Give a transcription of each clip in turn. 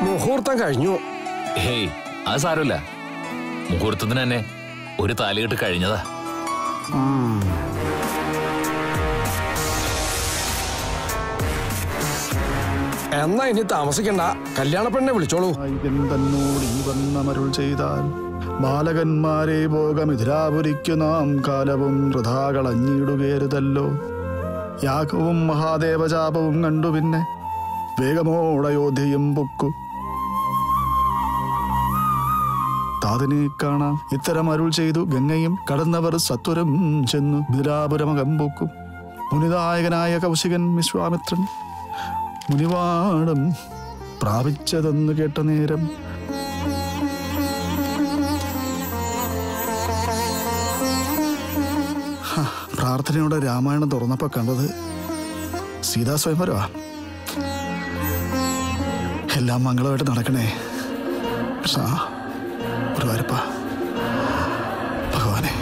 മുഹൂർത്തം കഴിഞ്ഞു ഹേയ് അത് സാരമില്ല മുഹൂർത്തത്തിന് തന്നെ ഒരു താലികെട്ട് കഴിഞ്ഞതാ എന്നാ ഇനി താമസിക്കണ്ട കല്യാണ പെണ്ണെ വിളിച്ചോളൂ നായകൻ തന്നോട് ഈ വന്നമരുൾ ചെയ്താൽ ബാലകന്മാരെ ഭോഗമിഥിരാപുരിക്കു നാം കാലവും വൃഥാ കളഞ്ഞിടുകയരുതല്ലോ യാഗവും മഹാദേവചാപവും കണ്ടു പിന്നെ വേഗമോടയോധ്യയും പൊക്കു താതനെ കാണാം ഇത്തരം അരുൾ ചെയ്തു ഗംഗയും കടന്നവർ സത്വരം ചെന്നു മിഥിരാപുരമകം പൊക്കും മുനിനായകനായ കൗശികൻ വിശ്വാമിത്രൻ മുനിവാടം പ്രാപിച്ചതെന്ന് കേട്ട നേരം ഹ, പ്രാർത്ഥനയോടെ രാമായണം തുറന്നപ്പോ കണ്ടത് സീതാ സ്വയംവരവാ എല്ലാം മംഗളമായിട്ട് നടക്കണേ കൃഷ്ണ ഗുരുവായൂരപ്പ ഭഗവാനെ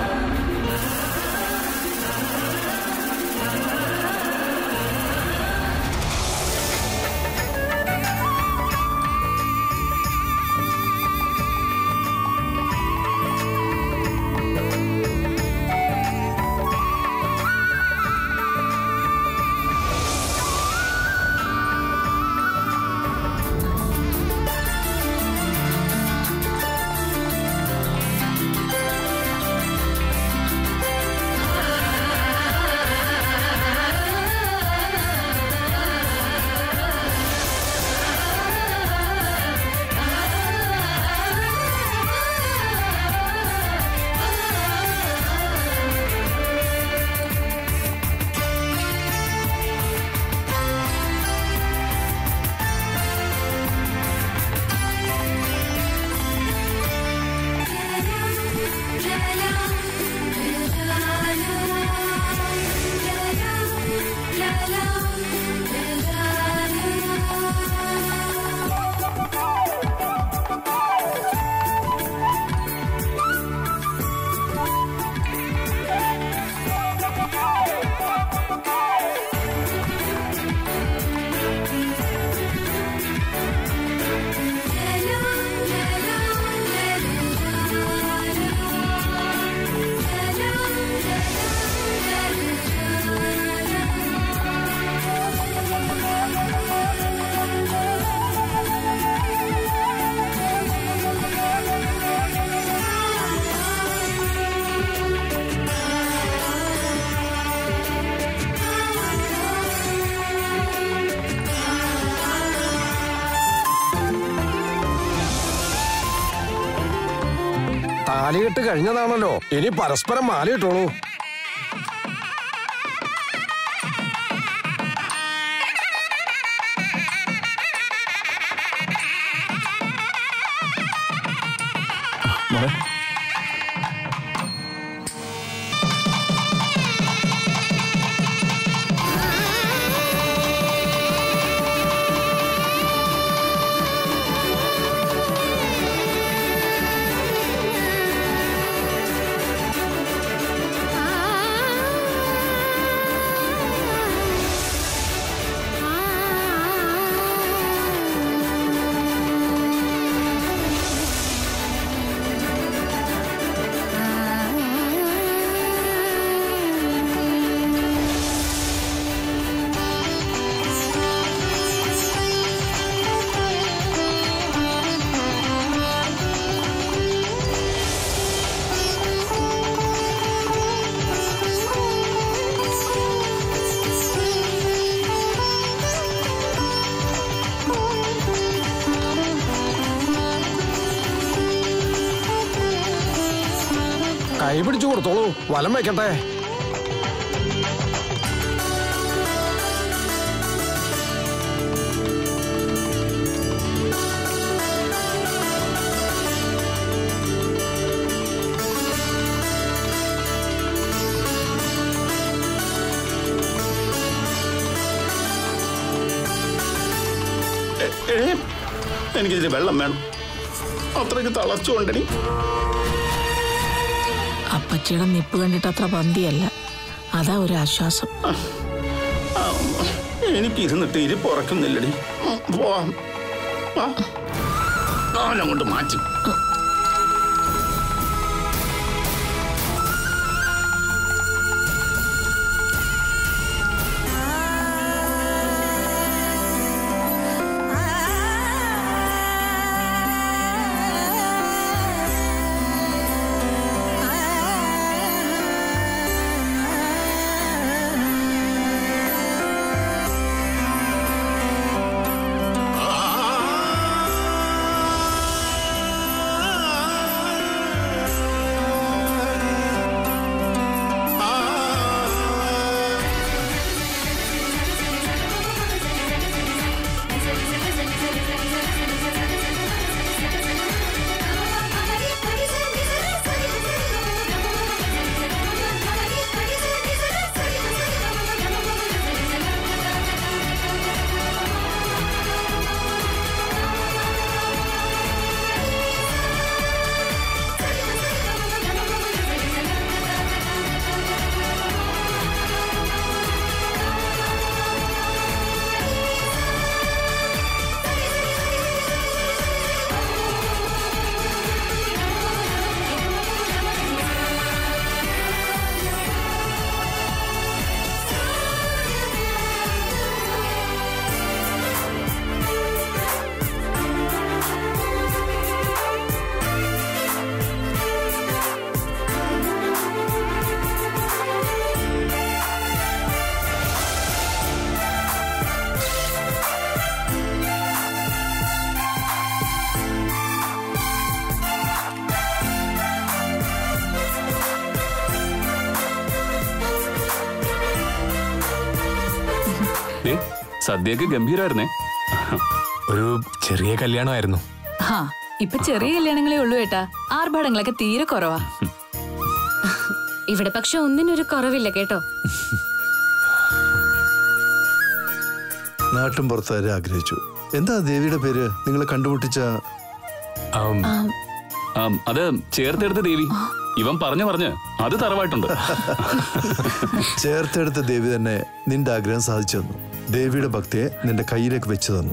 താലികെട്ട് കഴിഞ്ഞതാണല്ലോ ഇനി പരസ്പരം മാലയിട്ടോളൂ മോളെ കൈ പിടിച്ചു കൊടുത്തോളൂ വലം വെക്കട്ടെ ഏ, എനിക്കിതിൽ വെള്ളം വേണം അത്രയ്ക്ക് തളച്ചുകൊണ്ടടി അപ്പച്ചിയുടെ നിപ്പ് കണ്ടിട്ട് അത്ര പന്തിയല്ല അതാ ഒരു ആശ്വാസം എനിക്ക് ഇരുന്നിട്ട് ഇരിപ്പ് ഉറക്കുന്നില്ലടി ഉം, പോവാം വാ കാലങ്ങോട്ട് മാറ്റി ദേ, സദ്യയൊക്കെ ഗംഭീരായിരുന്നേ ഒരു ചെറിയ കല്യാണമായിരുന്നു ഹാ ഇപ്പൊ ചെറിയ കല്യാണങ്ങളേ ഉള്ളൂ ഏട്ടാ ആർഭാടങ്ങളൊക്കെ തീരെ കുറവാ ഇവിടെ പക്ഷെ ഒന്നിനൊരു കുറവില്ല കേട്ടോ നാട്ടും പുറത്തുകാരെ ആഗ്രഹിച്ചു എന്താ ദേവിയുടെ പേര് നിങ്ങൾ കണ്ടുമുട്ടിച്ച ആം, ആം, അത് ചേർത്തെടുത്ത ദേവി ഇവൻ പറഞ്ഞു പറഞ്ഞ് അത് തറവായിട്ടുണ്ട് ചേർത്തെടുത്ത ദേവി തന്നെ നിന്റെ ആഗ്രഹം സാധിച്ചു തന്നു ദേവിയുടെ ഭക്തിയെ നിന്റെ കയ്യിലേക്ക് വെച്ചു തന്നു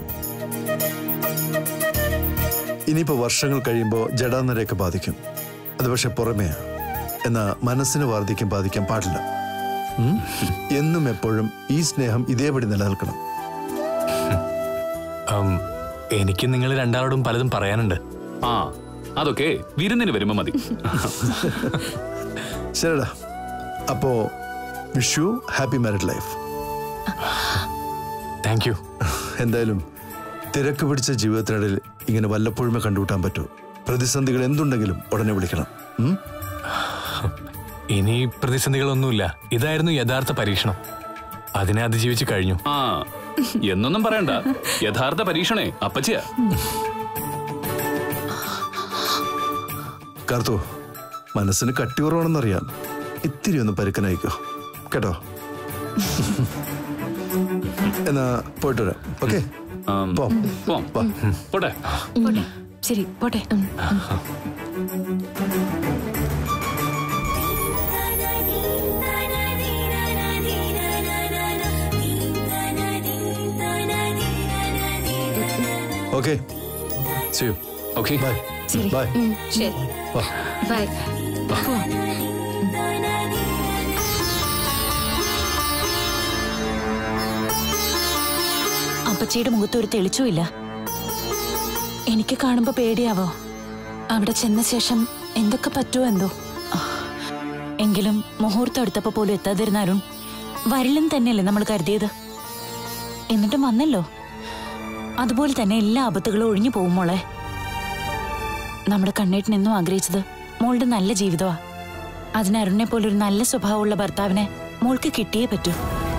ഇനിയിപ്പോ വർഷങ്ങൾ കഴിയുമ്പോൾ ജഡാന്നരയൊക്കെ ബാധിക്കും അത് പക്ഷെ പുറമേ എന്നാ മനസ്സിന് വാർദ്ധക്യം ബാധിക്കാൻ പാടില്ല ഉം? എന്നും എപ്പോഴും ഈ സ്നേഹം ഇതേപടി നിലനിൽക്കണം ആം, എനിക്ക് നിങ്ങൾ രണ്ടാളോടും പലതും പറയാനുണ്ട് ആ അതൊക്കെ വിരുന്നിന് വരുമ്പോ മതി ശരിടാ അപ്പോ wish you happy married life thank you എന്തായാലും തിരക്ക് പിടിച്ച ജീവിതത്തിനിടയിൽ ഇങ്ങനെ വല്ലപ്പോഴുമേ കണ്ടുകൂട്ടാൻ പറ്റൂ പ്രതിസന്ധികൾ എന്തുണ്ടെങ്കിലും ഉടനെ വിളിക്കണം ഉം? ഇനി പ്രതിസന്ധികളൊന്നുമില്ല ഇതായിരുന്നു യഥാർത്ഥ പരീക്ഷണം അതിനെ അതിജീവിച്ച് കഴിഞ്ഞു ആ എന്നൊന്നും പറയണ്ട യഥാർത്ഥ പരീക്ഷണേ അപ്പച്ചിയാ കാർത്തു മനസ്സിന് കട്ടി കുറവാണെന്നറിയാം ഇത്തിരി ഒന്ന് പരുക്കനായിക്കോ കേട്ടോ എന്നാ പോയിട്ട് വരാം ഓക്കെ ആം, പോ പോവാം. പോട്ടെ പോട്ടെ ശരി പോട്ടെ ഉം. Okay see you okay bye bye ശരി വാ ബൈ അപ്പച്ചിയുടെ മുഖത്ത് ഒരു തെളിച്ചുമില്ല എനിക്ക് കാണുമ്പോ പേടിയാവോ അവിടെ ചെന്ന ശേഷം എന്തൊക്കെ പറ്റുമോ എന്തോ ആ, എങ്കിലും മുഹൂർത്തം എടുത്തപ്പോ പോലും എത്താതിരുന്ന അരുൺ വരില്ലെന്ന് തന്നെയല്ലേ നമ്മൾ കരുതിയത് എന്നിട്ടും വന്നല്ലോ അതുപോലെ തന്നെ എല്ലാ ആപത്തുകളും ഒഴിഞ്ഞു പോകും മോളെ നമ്മുടെ കണ്ണേട്ടൻ എന്നും ആഗ്രഹിച്ചത് മോളുടെ നല്ല ജീവിതമാ അതിന് അരുണിനെ പോലെ ഒരു നല്ല സ്വഭാവമുള്ള ഭർത്താവിനെ മോൾക്ക് കിട്ടിയേ പറ്റൂ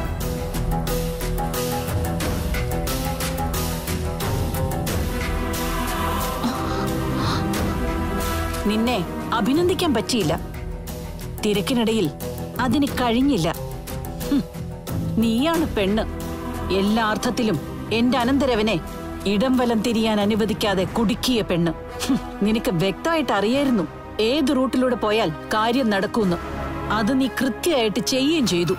നിന്നെ അഭിനന്ദിക്കാൻ പറ്റിയില്ല തിരക്കിനിടയിൽ അതിന് കഴിഞ്ഞില്ല ഹും, നീയാണ് പെണ്ണ് എല്ലാ അർത്ഥത്തിലും എന്റെ അനന്തരവനെ ഇടം വലം തിരിയാൻ അനുവദിക്കാതെ കുടുക്കിയ പെണ്ണ് ഹും, നിനക്ക് വ്യക്തമായിട്ട് അറിയായിരുന്നു ഏത് റൂട്ടിലൂടെ പോയാൽ കാര്യം നടക്കൂന്ന് അത് നീ കൃത്യമായിട്ട് ചെയ്യുകയും ചെയ്തു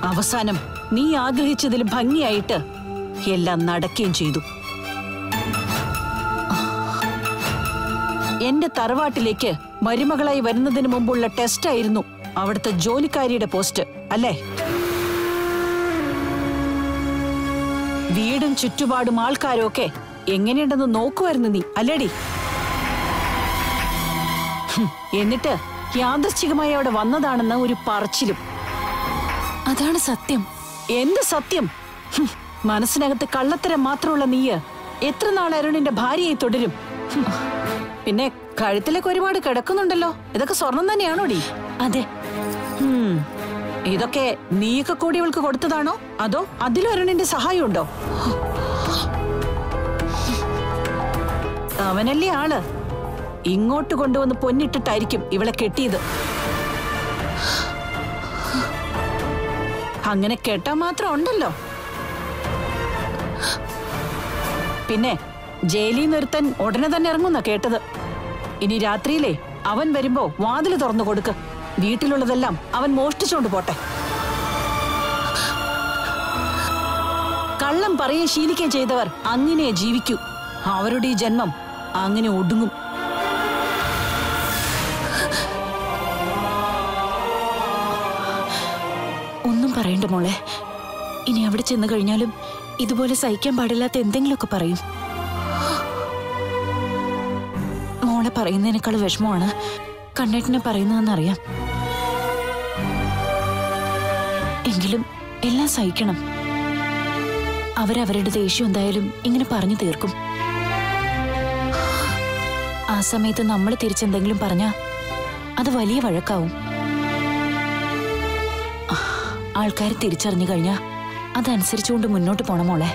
അവസാനം നീ ആഗ്രഹിച്ചതിലും ഭംഗിയായിട്ട് എല്ലാം നടക്കുകയും ചെയ്തു എന്റെ തറവാട്ടിലേക്ക് മരുമകളായി വരുന്നതിന് മുമ്പുള്ള ടെസ്റ്റ് ആയിരുന്നു അവിടുത്തെ ജോലിക്കാരിയുടെ പോസ്റ്റ് അല്ലേ വീടും ചുറ്റുപാടും ആൾക്കാരും ഒക്കെ എങ്ങനെയുണ്ടെന്ന് നോക്കുമായിരുന്നു നീ അല്ലേടി ഹും, എന്നിട്ട് യാദൃശ്ചികമായി അവിടെ വന്നതാണെന്ന് ഒരു പറച്ചിലും അതാണ് സത്യം എന്ത് സത്യം ഹും, മനസ്സിനകത്ത് കള്ളത്തരം മാത്രമുള്ള നീയ് എത്ര നാൾ അരുണിന്റെ ഭാര്യയായി തുടരും ഹും, പിന്നെ കഴുത്തിലേക്ക് ഒരുപാട് കിടക്കുന്നുണ്ടല്ലോ ഇതൊക്കെ സ്വർണം തന്നെയാണോടി അതെ ഹും, ഇതൊക്കെ നീയൊക്കെ കൂടി ഇവൾക്ക് കൊടുത്തതാണോ അതോ അതിലും അരുണിന്റെ സഹായമുണ്ടോ അവനല്ലേ ആള് ഇങ്ങോട്ട് കൊണ്ടുവന്ന് പൊന്നിട്ടിട്ടായിരിക്കും ഇവളെ കെട്ടിയത് അങ്ങനെ കെട്ടാൻ മാത്രം ഉണ്ടല്ലോ പിന്നെ ജയിലിൽ നിന്ന് ഒരുത്തൻ ഉടനെ തന്നെ ഇറങ്ങുന്ന കേട്ടത് ഇനി രാത്രിയിലേ അവൻ വരുമ്പോ വാതില് തുറന്നു കൊടുക്ക് വീട്ടിലുള്ളതെല്ലാം അവൻ മോഷ്ടിച്ചോണ്ട് പോട്ടെ കള്ളം പറയുകയും ശീലിക്കുകയും ചെയ്തവർ അങ്ങനെ ജീവിക്കൂ അവരുടെ ഈ ജന്മം അങ്ങനെ ഒടുങ്ങും ഒന്നും പറയണ്ട മോളെ ഇനി അവിടെ ചെന്ന് കഴിഞ്ഞാലും ഇതുപോലെ സഹിക്കാൻ പാടില്ലാത്ത എന്തെങ്കിലുമൊക്കെ പറയും മോളെ പറയുന്നതിനേക്കാൾ വിഷമമാണ് കണ്ണേട്ടനെ പറയുന്നതെന്നറിയാം എങ്കിലും എല്ലാം സഹിക്കണം അവരവരുടെ ദേഷ്യം എന്തായാലും ഇങ്ങനെ പറഞ്ഞു തീർക്കും ആ സമയത്ത് നമ്മൾ തിരിച്ചെന്തെങ്കിലും പറഞ്ഞാ അത് വലിയ വഴക്കാവും ആൾക്കാർ തിരിച്ചറിഞ്ഞു കഴിഞ്ഞാ അതനുസരിച്ചുകൊണ്ട് മുന്നോട്ട് പോണം മോളെ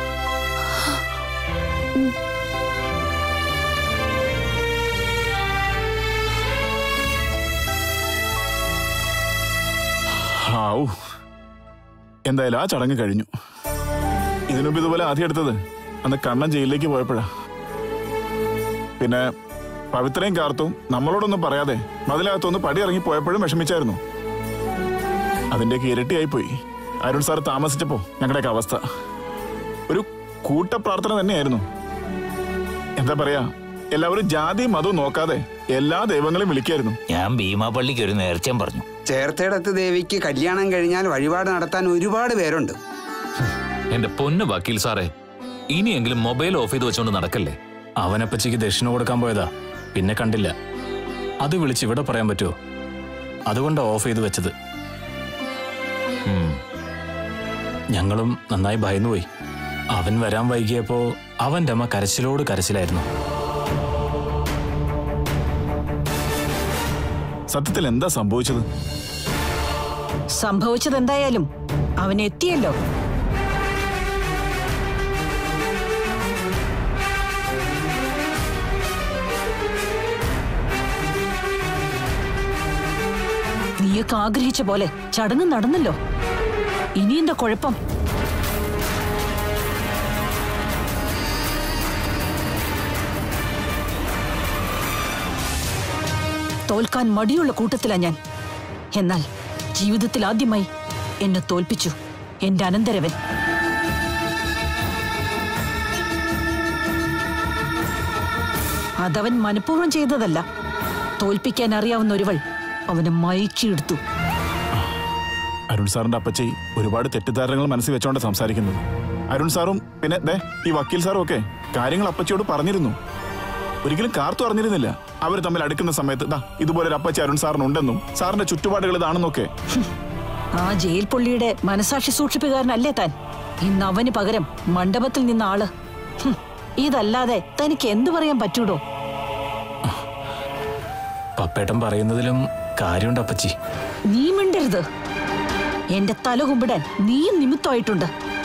ഹാവൂ എന്തായാലും ആ ചടങ്ങ് കഴിഞ്ഞു ഇതിനുമ്പ് ഇതുപോലെ ആദ്യം എടുത്തത് അന്ന് കണ്ണൻ ജയിലിലേക്ക് പോയപ്പോഴാ പിന്നെ പവിത്രയും കാർത്തും നമ്മളോടൊന്നും പറയാതെ മതിലകത്തൊന്ന് പടി ഇറങ്ങി പോയപ്പോഴും വിഷമിച്ചായിരുന്നു അതിന്റെയൊക്കെ ഇരട്ടിയായിപ്പോയി അരുൺ സാർ താമസിച്ചപ്പോ ഞങ്ങളുടെയൊക്കെ അവസ്ഥ ഒരു കൂട്ട പ്രാർത്ഥന തന്നെയായിരുന്നു എന്താ പറയാ എല്ലാവരും ജാതി മതവും നോക്കാതെ എല്ലാ ദൈവങ്ങളെയും വിളിക്കായിരുന്നു ഞാൻ ഭീമാപള്ളിക്ക് ഒരു നേർച്ചയും പറഞ്ഞു ചേർത്തേടത്ത് ദേവിക്ക് കല്യാണം കഴിഞ്ഞാൽ വഴിപാട് നടത്താൻ ഒരുപാട് പേരുണ്ട് എന്റെ പൊന്ന് വക്കീൽ സാറേ ഇനിയെങ്കിലും മൊബൈൽ ഓഫ് ചെയ്ത് വെച്ചോണ്ട് നടക്കല്ലേ അവനപ്പച്ചിക്ക് ദക്ഷിണ കൊടുക്കാൻ പോയതാ പിന്നെ കണ്ടില്ല അത് വിളിച്ച് ഇവിടെ പറയാൻ പറ്റുമോ അതുകൊണ്ടാ ഓഫ് ചെയ്ത് വെച്ചത് ഉം. ഞങ്ങളും നന്നായി ഭയന്നുപോയി അവൻ വരാൻ വൈകിയപ്പോ അവന്റെ അമ്മ കരച്ചിലോട് കരച്ചിലായിരുന്നു സത്യത്തിൽ എന്താ സംഭവിച്ചത് സംഭവിച്ചത് എന്തായാലും അവൻ എത്തിയല്ലോ നീയൊക്കെ ആഗ്രഹിച്ച പോലെ ചടങ്ങ് നടന്നല്ലോ ഇനി എന്താ കുഴപ്പം തോൽക്കാൻ മടിയുള്ള കൂട്ടത്തിലാ ഞാൻ എന്നാൽ ജീവിതത്തിൽ ആദ്യമായി എന്നെ തോൽപ്പിച്ചു എന്റെ അനന്തരവൻ അതവൻ മനഃപൂർവ്വം ചെയ്തതല്ല തോൽപ്പിക്കാൻ അറിയാവുന്ന ഒരുവൾ അവനെ മയക്കിയെടുത്തു അരുൺ സാറിന്റെ അപ്പച്ചി ഒരുപാട് തെറ്റിദ്ധാരണകൾ മനസ്സിൽ വെച്ചോണ്ട് സംസാരിക്കുന്നത് അരുൺ സാറും പിന്നെ ദേ ഈ വക്കീൽ സാറും ഒക്കെ കാര്യങ്ങൾ അപ്പച്ചിയോട് പറഞ്ഞിരുന്നു ഒരിക്കലും കാർത്തു അറിഞ്ഞിരുന്നില്ല അവർ തമ്മിൽ അടുക്കുന്ന സമയത്ത് ദാ ഇതുപോലെ ഒരു അപ്പച്ചി അരുൺ സാറിനുണ്ടെന്നും സാറിന്റെ ചുറ്റുപാടുകൾ ഇതാണെന്നൊക്കെ ആ ജയിൽ പുള്ളിയുടെ മനസാക്ഷി സൂക്ഷിപ്പുകാരനല്ലേ താൻ ഇന്ന് അവന് പകരം മണ്ഡപത്തിൽ നിന്ന ആള് ഹും, ഇതല്ലാതെ തനിക്ക് എന്തു പറയാൻ പറ്റൂടോ പപ്പേട്ടൻ പറയുന്നതിലും കാര്യമുണ്ട് അപ്പച്ചി നീ മിണ്ടരുത് എന്റെ തല കുമ്പിടാൻ നീയും നിമിത്തമായിട്ടുണ്ട്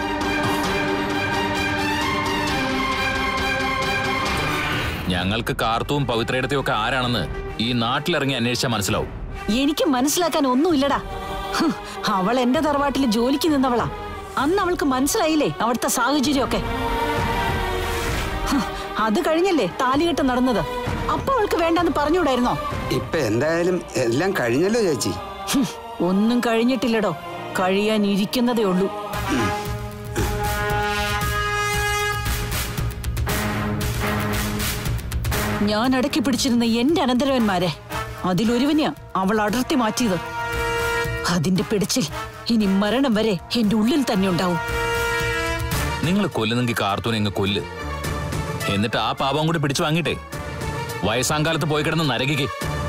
ഞങ്ങൾക്ക് കാർത്തവും പവിത്രയുടെയും ഒക്കെ ആരാണെന്ന് ഈ നാട്ടിലിറങ്ങി അന്വേഷിച്ചാൽ മനസ്സിലാവും എനിക്ക് മനസ്സിലാക്കാൻ ഒന്നുമില്ലടാ ഹും, അവൾ എന്റെ തറവാട്ടിൽ ജോലിക്ക് നിന്നവളാ അന്ന് അവൾക്ക് മനസ്സിലായില്ലേ അവിടുത്തെ സാഹചര്യമൊക്കെ ഹും, അത് കഴിഞ്ഞല്ലേ താലികെട്ട് നടന്നത് അപ്പൊ അവൾക്ക് വേണ്ടെന്ന് പറഞ്ഞുകൂടായിരുന്നോ ഇപ്പൊ എന്തായാലും എല്ലാം കഴിഞ്ഞല്ലോ ചേച്ചി ഹും, ഒന്നും കഴിഞ്ഞിട്ടില്ലടോ കഴിയാൻ ഇരിക്കുന്നതേ ഉള്ളൂ ഞാൻ അടക്കി പിടിച്ചിരുന്ന എന്റെ അനന്തരവന്മാരെ അതിലൊരുവനെയാ അവൾ അടർത്തി മാറ്റിയത് അതിന്റെ പിടിച്ചിൽ ഇനി മരണം വരെ എന്റെ ഉള്ളിൽ തന്നെ ഉണ്ടാവും നിങ്ങൾ കൊല്ലുന്നെങ്കിൽ കാർത്തൂനെ അങ്ങ് കൊല്ല് എന്നിട്ട് ആ പാപം കൂടി പിടിച്ചു വാങ്ങിട്ടെ വയസ്സാങ്കാലത്ത് പോയി കിടന്ന് നരകിക്ക്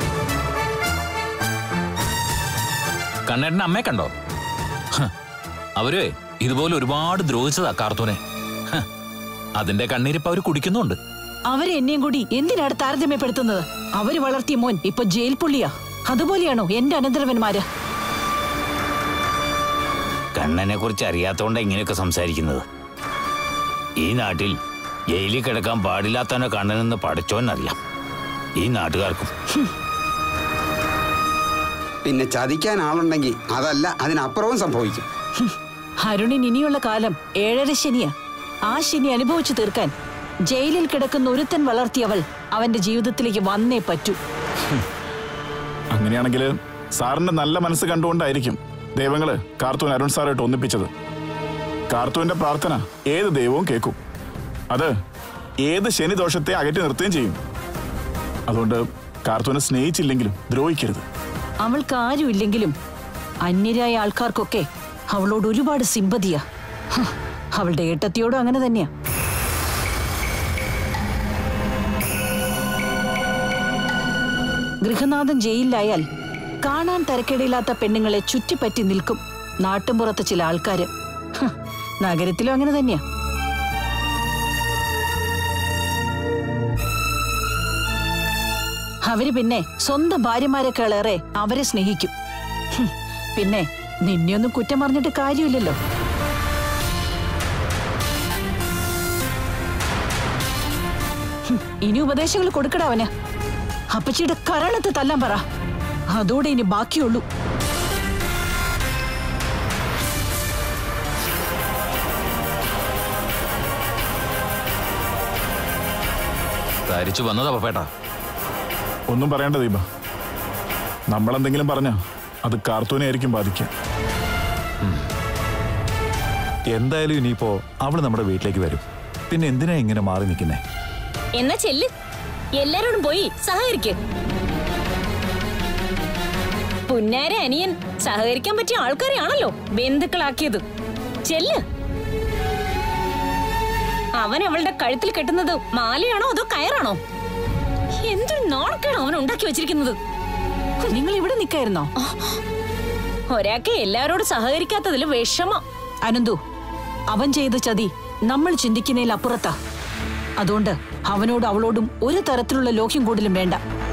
കണ്ണേട്ടന്റെ അമ്മയെ കണ്ടോ ഹ്, അവര് ഇതുപോലെ ഒരുപാട് ദ്രോഹിച്ചതാ കാർത്തൂനെ ഹ്, അതിന്റെ കണ്ണീരിപ്പ് അവര് കുടിക്കുന്നുണ്ട് അവരെ എന്നെയും കൂടി എന്തിനാണ് താരതമ്യപ്പെടുത്തുന്നത് അവര് വളർത്തിയ മോൻ ഇപ്പൊ ജയിൽ പുള്ളിയാ അതുപോലെയാണോ എന്റെ അനന്തരവന്മാര് കണ്ണനെ കുറിച്ച് അറിയാത്തോണ്ടാ ഇങ്ങനെയൊക്കെ സംസാരിക്കുന്നത് ഈ നാട്ടിൽ ജയിലിൽ കിടക്കാൻ പാടില്ലാത്തവനെ കണ്ണനെന്ന് പഠിച്ചോന്നറിയാം ഈ നാട്ടുകാർക്കും പിന്നെ ചതിക്കാൻ ആളുണ്ടെങ്കിൽ അതല്ല അതിനപ്പുറവും സംഭവിക്കും അരുണിൻ ഇനിയുള്ള കാലം ഏഴര ശനിയാ ആ ശനി അനുഭവിച്ചു തീർക്കാൻ ജയിലിൽ കിടക്കുന്ന ഒരുത്തൻ വളർത്തിയവൾ അവന്റെ ജീവിതത്തിലേക്ക് വന്നേ പറ്റൂ അങ്ങനെയാണെങ്കിൽ സാറിന്റെ നല്ല മനസ്സ് കണ്ടുകൊണ്ടായിരിക്കും ദൈവങ്ങള് കാർത്തൂൻ അരുൺ സാറായിട്ട് ഒന്നിപ്പിച്ചത് കാർത്തൂന്റെ പ്രാർത്ഥന ഏത് ദൈവവും കേൾക്കും അത് ഏത് ശനിദോഷത്തെ അകറ്റി നിർത്തുകയും ചെയ്യും അതുകൊണ്ട് കാർത്തൂനെ സ്നേഹിച്ചില്ലെങ്കിലും ദ്രോഹിക്കരുത് അവൾക്ക് ആരുമില്ലെങ്കിലും അന്യരായ ആൾക്കാർക്കൊക്കെ അവളോട് ഒരുപാട് സിമ്പതിയാ ഹ്, അവളുടെ ഏട്ടത്തിയോടും അങ്ങനെ തന്നെയാ ഗൃഹനാഥൻ ജയിലിലായാൽ കാണാൻ തരക്കേടില്ലാത്ത പെണ്ണുങ്ങളെ ചുറ്റിപ്പറ്റി നിൽക്കും നാട്ടുംപുറത്ത് ചില ആൾക്കാര് ഹ്, നഗരത്തിലും അങ്ങനെ തന്നെയാ അവര് പിന്നെ സ്വന്തം ഭാര്യമാരെക്കാളേറെ അവരെ സ്നേഹിക്കും ഹും, പിന്നെ നിന്നെയൊന്നും കുറ്റം പറഞ്ഞിട്ട് കാര്യമില്ലല്ലോ ഹും, ഇനി ഉപദേശങ്ങൾ കൊടുക്കട അവന് അപ്പച്ചിയുടെ കരണത്ത് തല്ലാൻ പറ അതോടെ ഇനി ബാക്കിയുള്ളൂ ധരിച്ചു വന്നതാ പപ്പേട്ടാ ഒന്നും പറയണ്ട ദീപ നമ്മളെന്തെങ്കിലും പറഞ്ഞ അത് കാർത്തൂനെ ആയിരിക്കും ബാധിക്കുക എന്തായാലും ഇനിയിപ്പോ അവള് നമ്മുടെ വീട്ടിലേക്ക് വരും പിന്നെ എന്തിനാ ഇങ്ങനെ മാറി നിൽക്കുന്നേ എന്നാ ചെല്ല് എല്ലാരോടും പോയി സഹകരിക്ക് പുന്നാര അനിയൻ സഹകരിക്കാൻ പറ്റിയ ആൾക്കാരെയാണല്ലോ ബന്ധുക്കളാക്കിയത് ചെല്ല് അവൻ അവളുടെ കഴുത്തിൽ കെട്ടുന്നത് മാലയാണോ അതോ കയറാണോ എന്തൊരു നാണക്കാണ് അവൻ ഉണ്ടാക്കി വെച്ചിരിക്കുന്നത് നിങ്ങൾ ഇവിടെ നിൽക്കായിരുന്നോ ഒരാൾക്ക് എല്ലാരോടും സഹകരിക്കാത്തതിൽ വിഷമം അനന്തു അവൻ ചെയ്ത ചതി നമ്മൾ ചിന്തിക്കുന്നതിൽ അപ്പുറത്താ അതുകൊണ്ട് അവനോട് അവളോടും ഒരു തരത്തിലുള്ള ലോഹ്യം കൂടുതലും വേണ്ട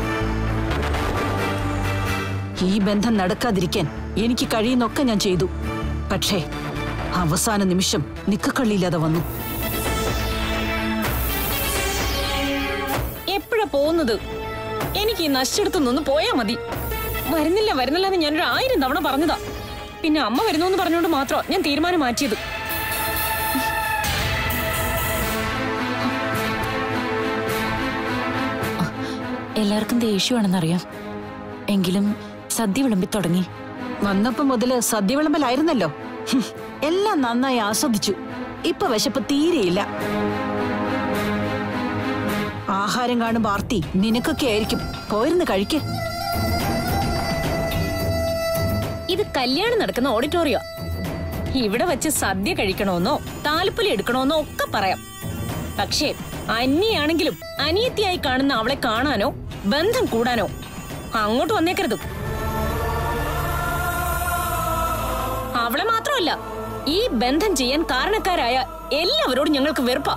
ഈ ബന്ധം നടക്കാതിരിക്കാൻ എനിക്ക് കഴിയുന്നൊക്കെ ഞാൻ ചെയ്തു പക്ഷേ അവസാന നിമിഷം നിക്കക്കള്ളിയില്ലാതെ വന്നു എപ്പോഴാ പോകുന്നത് എനിക്ക് ഈ നശിച്ചെടുത്തുനിന്ന് പോയാ മതി വരുന്നില്ല വരുന്നില്ല എന്ന് ഞാനൊരു ആയിരം തവണ പറഞ്ഞതാ പിന്നെ അമ്മ വരുന്നു എന്ന് പറഞ്ഞുകൊണ്ട് മാത്രം ഞാൻ തീരുമാനം മാറ്റിയത് എല്ലാവർക്കും ദേഷ്യമാണെന്നറിയാം എങ്കിലും സദ്യ വിളമ്പി തുടങ്ങി വന്നപ്പോ മുതല് സദ്യ വിളമ്പലായിരുന്നല്ലോ ഹും, എല്ലാം നന്നായി ആസ്വദിച്ചു ഇപ്പൊ വിശപ്പ് തീരെയില്ല ആഹാരം കാണുമ്പോ ആർത്തി നിനക്കൊക്കെ ആയിരിക്കും പോയിരുന്ന് കഴിക്ക് ഇത് കല്യാണം നടക്കുന്ന ഓഡിറ്റോറിയം ഇവിടെ വെച്ച് സദ്യ കഴിക്കണമെന്നോ താലപ്പൊലി എടുക്കണമെന്നോ ഒക്കെ പറയാം പക്ഷേ അന്യാണെങ്കിലും അനിയത്തിയായി കാണുന്ന അവളെ കാണാനോ ബന്ധം കൂടാനോ അങ്ങോട്ട് വന്നേക്കരുത് അവളെ മാത്രമല്ല ഈ ബന്ധം ചെയ്യാൻ കാരണക്കാരായ എല്ലാവരോടും ഞങ്ങൾക്ക് വെറുപ്പാ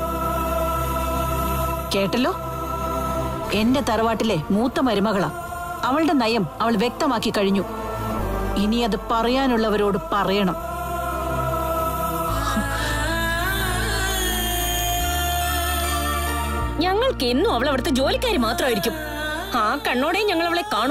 കേട്ടല്ലോ എന്റെ തറവാട്ടിലെ മൂത്ത മരുമകളാ അവളുടെ നയം അവൾ വ്യക്തമാക്കി കഴിഞ്ഞു ഇനി അത് പറയാനുള്ളവരോട് പറയണം ഞങ്ങൾക്ക് എന്നും അവൾ അവിടുത്തെ ജോലിക്കാരി മാത്രമായിരിക്കും ആ കണ്ണോടെ ഞങ്ങൾ അവളെ കാണൂ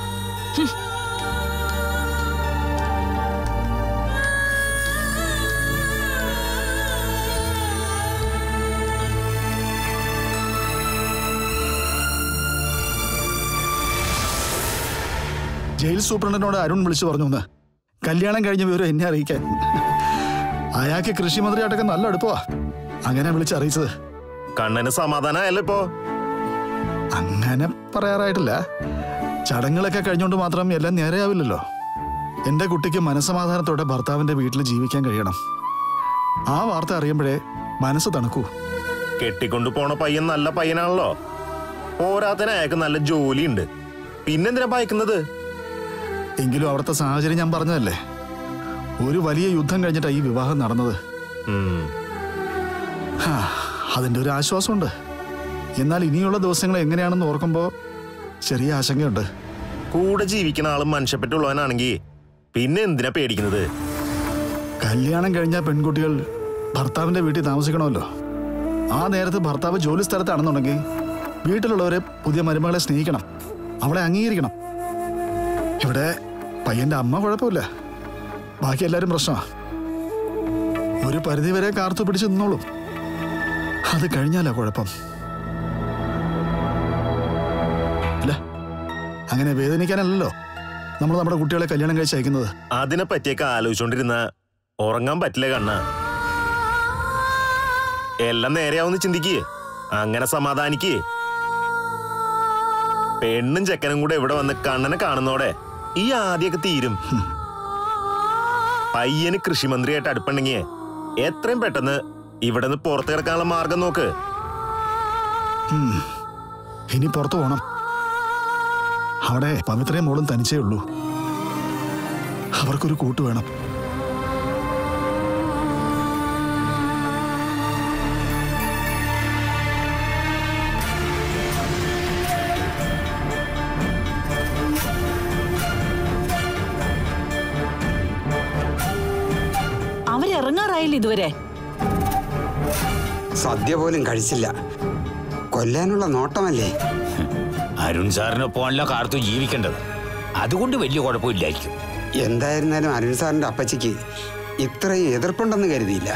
ജയിൽ സൂപ്രണ്ടിനോട് അരുൺ വിളിച്ചു പറഞ്ഞു ഒന്ന് കല്യാണം കഴിഞ്ഞ വിവരം എന്നെ അറിയിക്കാൻ അയാൾക്ക് കൃഷിമന്ത്രിയായിട്ടൊക്കെ നല്ല അടുപ്പമാ അങ്ങനെ വിളിച്ചറിയിച്ചത് കണ്ണന് സമാധാനമല്ല ഇപ്പോ അങ്ങനെ പറയാറായിട്ടില്ല ചടങ്ങുകളൊക്കെ കഴിഞ്ഞുകൊണ്ട് മാത്രം എല്ലാം നേരെയാവില്ലല്ലോ എൻ്റെ കുട്ടിക്ക് മനസ്സമാധാനത്തോടെ ഭർത്താവിൻ്റെ വീട്ടിൽ ജീവിക്കാൻ കഴിയണം ആ വാർത്ത അറിയുമ്പോഴേ മനസ്സ് തണുക്കൂ കെട്ടിക്കൊണ്ടു പോണ പയ്യൻ നല്ല പയ്യനാണല്ലോ പോരാത്തതിന് അയാൾക്ക് നല്ല ജോലിയുണ്ട് പിന്നെന്തിനാ ഭയക്കുന്നത് എങ്കിലും അവിടുത്തെ സാഹചര്യം ഞാൻ പറഞ്ഞതല്ലേ ഒരു വലിയ യുദ്ധം കഴിഞ്ഞിട്ടാണ് ഈ വിവാഹം നടന്നത് ഹാ, അതിൻ്റെ ഒരു ആശ്വാസമുണ്ട് എന്നാൽ ഇനിയുള്ള ദിവസങ്ങൾ എങ്ങനെയാണെന്ന് ഓർക്കുമ്പോൾ ചെറിയ ആശങ്കയുണ്ട് കൂടെ ജീവിക്കുന്ന ആളും മനുഷ്യപ്പെട്ടുള്ളവനാണെങ്കിൽ പിന്നെ എന്തിനാ പേടിക്കുന്നത് കല്യാണം കഴിഞ്ഞ പെൺകുട്ടികൾ ഭർത്താവിന്റെ വീട്ടിൽ താമസിക്കണമല്ലോ ആ നേരത്ത് ഭർത്താവ് ജോലി സ്ഥലത്താണെന്നുണ്ടെങ്കിൽ വീട്ടിലുള്ളവരെ പുതിയ മരുമകളെ സ്നേഹിക്കണം അവളെ അംഗീകരിക്കണം ഇവിടെ പയ്യന്റെ അമ്മ കുഴപ്പമില്ല ബാക്കി എല്ലാവരും പ്രശ്നമാണ് ഒരു പരിധിവരെ കാർത്തു പിടിച്ച് നിന്നോളും അത് കഴിഞ്ഞാലാ കുഴപ്പം അല്ല അങ്ങനെ വേദനിക്കാനല്ലല്ലോ നമ്മൾ നമ്മുടെ കുട്ടികളെ കല്യാണം കഴിച്ച് അയക്കുന്നത് അതിനെ പറ്റിയൊക്കെ ആലോചിച്ചോണ്ടിരുന്ന ഉറങ്ങാൻ പറ്റില്ല കണ്ണ എല്ലാം നേരെയാവുന്ന ചിന്തിക്കേ അങ്ങനെ സമാധാനിക്കേ പെണ്ണും ചെക്കനും കൂടെ ഇവിടെ വന്ന് കണ്ണനെ കാണുന്നോടെ ഈ ആദ്യമൊക്കെ തീരും പയ്യന് കൃഷിമന്ത്രിയായിട്ട് അടുപ്പുണ്ടെങ്കിൽ എത്രയും പെട്ടെന്ന് ഇവിടെ നിന്ന് പുറത്തു കിടക്കാനുള്ള മാർഗം നോക്ക് ഉം. ഇനി പുറത്തു പോണം അവിടെ പവിത്രയും മോളും തനിച്ചേ ഉള്ളൂ അവർക്കൊരു കൂട്ട് വേണം അവരിറങ്ങാറായില്ല ഇതുവരെ സദ്യ പോലും കഴിച്ചില്ല കൊല്ലാനുള്ള നോട്ടമല്ലേ അരുൺ സാറിനൊപ്പമല്ല കാർത്തു ജീവിക്കേണ്ടത് അതുകൊണ്ട് വലിയ കുഴപ്പമില്ലായിരിക്കും എന്തായിരുന്നാലും അരുൺ സാറിന്റെ അപ്പച്ചിക്ക് ഇത്രയും എതിർപ്പുണ്ടെന്ന് കരുതിയില്ല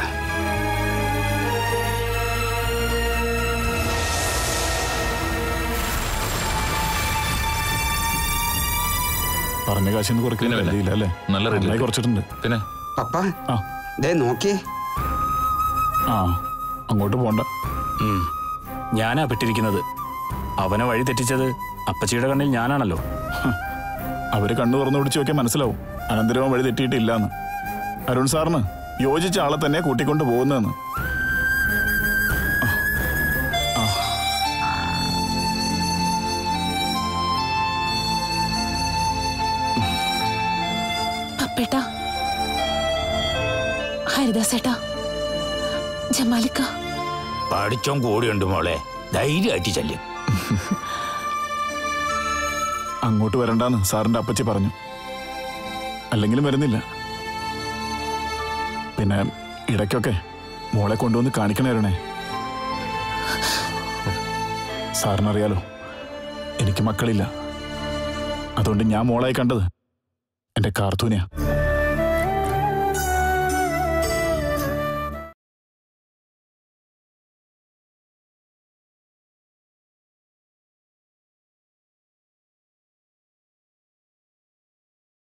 പറഞ്ഞ കാശിന്ന് കുറയ്ക്കുന്ന കരുതിയില്ല അല്ലേ നല്ല നന്നായി കുറച്ചിട്ടുണ്ട് പിന്നെ പപ്പ ദേ നോക്കിയേ ആ അങ്ങോട്ട് പോണ്ട ഉം. ഞാനാ പെട്ടിരിക്കുന്നത് അവനെ വഴി തെറ്റിച്ചത് അപ്പച്ചിയുടെ കണ്ണിൽ ഞാനാണല്ലോ ഹ്. അവര് കണ്ണു തുറന്നു പിടിച്ചു നോക്കിയാൽ മനസ്സിലാവും അനന്തരവൻ വഴി തെറ്റിയിട്ടില്ലാന്ന് അരുൺ സാറിന് യോജിച്ച ആളെ തന്നെ കൂട്ടിക്കൊണ്ട് പോകുന്നതെന്ന് പപ്പേട്ടാ ഹരിദാസേട്ടാ ജമാലിക്ക പഠിച്ചോൻ കൂടെയുണ്ട് മോളെ ധൈര്യമായിട്ട് ചെല്ലും അങ്ങോട്ട് വരണ്ടാന്ന് സാറിന്റെ അപ്പച്ചി പറഞ്ഞു അല്ലെങ്കിലും വരുന്നില്ല പിന്നെ ഇടയ്ക്കൊക്കെ മോളെ കൊണ്ടുവന്ന് കാണിക്കണേരണേ സാറിനറിയാലോ എനിക്ക് മക്കളില്ല അതുകൊണ്ട് ഞാൻ മോളായി കണ്ടത് എന്റെ കാർത്തൂനെയാ